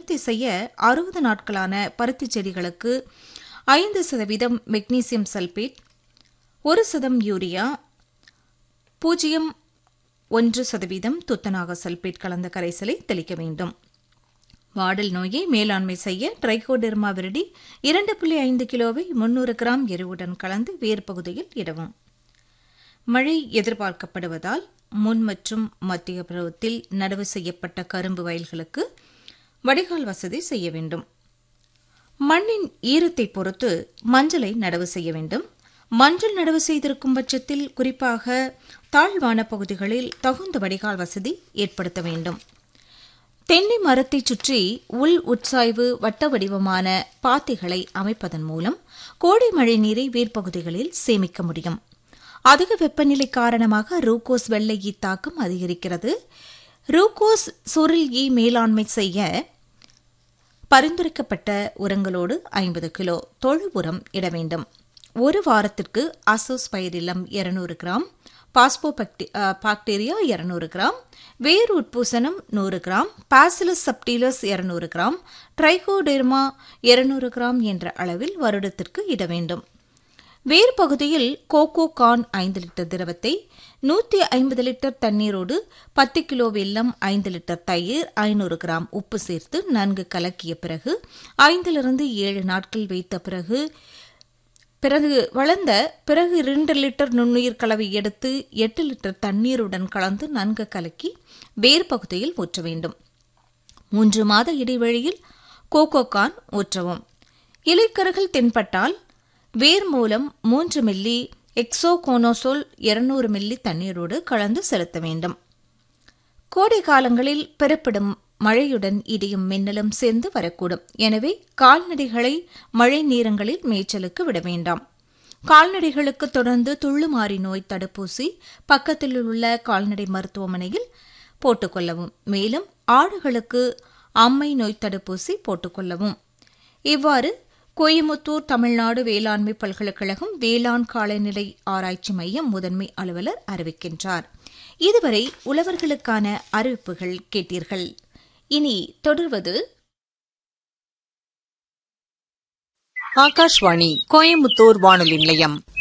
உற்பத்தி செய்ய அறுபது நாட்களான பருத்தி செடிகளுக்கு ஐந்து சதவீதம் மெக்னீசியம் சல்பேட் ஒரு சதம் யூரியா பூஜ்ஜியம் ஒன்று சதவீதம் துத்தநாக சல்பேட் கலந்த கரைசலை தெளிக்க வேண்டும் வாடல் நோயை மேலாண்மை செய்ய ட்ரைகோடெர்மா விரடி இரண்டு புள்ளி ஐந்து கிலோவை முன்னூறு கிராம் எருவுடன் கலந்து வேர் பகுதியில் இடவும் மழை எதிர்பார்க்கப்படுவதால் முன் மற்றும் மத்திய பருவத்தில் நடவு செய்யப்பட்ட கரும்பு வயல்களுக்கு வடிகால் வசதி செய்ய வேண்டும் மண்ணின் ஈரத்தை பொறுத்து மஞ்சளை நடவு செய்ய வேண்டும் மஞ்சள் நடவு செய்திருக்கும் பட்சத்தில் குறிப்பாக தாழ்வான பகுதிகளில் தகுந்த வடிகால் வசதி ஏற்படுத்த வேண்டும் தென்னை மரத்தைச் சுற்றி உள் உட்சாய்வு வட்ட வடிவமான பாத்திகளை அமைப்பதன் மூலம் கோடை மழை நீரை வேர்ப்பகுதிகளில் சேமிக்க முடியும் அதிக வெப்பநிலை காரணமாக ரூகோஸ் வெள்ளை ஈ தாக்கம் அதிகரிக்கிறது ரூகோஸ் சுருள் ஈ மேலாண்மை செய்ய பரிந்துரைக்கப்பட்ட உரங்களோடு ஐம்பது கிலோ தொழு உரம் இட வேண்டும் ஒரு வாரத்திற்கு அசோஸ்பைரிலம் இருநூறு கிராம் பாஸ்போ பாக்டீரியா இருநூறு கிராம் வேர் உட்பூசணம் நூறு கிராம் பாசிலஸ் சப்டிலஸ் இருநூறு கிராம் ட்ரைகோடெர்மா இருநூறு கிராம் என்ற அளவில் வருடத்திற்கு இட வேண்டும் வேறு பகுதியில் கோகோ கான் ஐந்து லிட்டர் திரவத்தை நூற்றி ஐம்பது லிட்டர் தண்ணீரோடு பத்து கிலோ வெல்லம் ஐந்து லிட்டர் தயிர் ஐநூறு கிராம் உப்பு சேர்த்து நன்கு கலக்கிய பிறகு ஐந்திலிருந்து ஏழு நாட்கள் வைத்த பிறகு பிறகு வளர்ந்த பிறகு இரண்டு லிட்டர் நுண்ணுயிர் கலவை எடுத்து எட்டு லிட்டர் தண்ணீருடன் கலந்து நன்கு கலக்கி வேர் பகுதியில் ஊற்ற வேண்டும் மூன்று மாத இடைவெளியில் கோகோகான் ஊற்றவும் இலைக்கருகள் தென்பட்டால் வேர் மூலம் மூன்று மில்லி எக்ஸோகோனோசோல் இருநூறு மில்லி தண்ணீரோடு கலந்து செலுத்த வேண்டும் கோடை காலங்களில் பெறப்படும் மழையுடன் இடியும் மின்னலும் சேர்ந்து வரக்கூடும் எனவே கால்நடைகளை மழை நேரங்களில் மேய்ச்சலுக்கு விட வேண்டாம் கால்நடைகளுக்கு தொடர்ந்து துள்ளுமாறி நோய் தடுப்பூசி பக்கத்தில் உள்ள கால்நடை மருத்துவமனையில் போட்டுக்கொள்ளவும் மேலும் ஆடுகளுக்கு அம்மை நோய் தடுப்பூசி போட்டுக்கொள்ளவும் இவ்வாறு கோயமுத்தூர் தமிழ்நாடு வேளாண்மை பல்கலைக்கழகம் வேளாண் காலநிலை ஆராய்ச்சி மையம் முதன்மை அலுவலர் அறிவிக்கின்றார் இதுவரை உழவர்களுக்கான அறிவிப்புகள் கேட்டீர்கள் இனி தொடர்வது ஆகாஷ்வாணி கோயமுத்தூர் வானொலி நிலையம்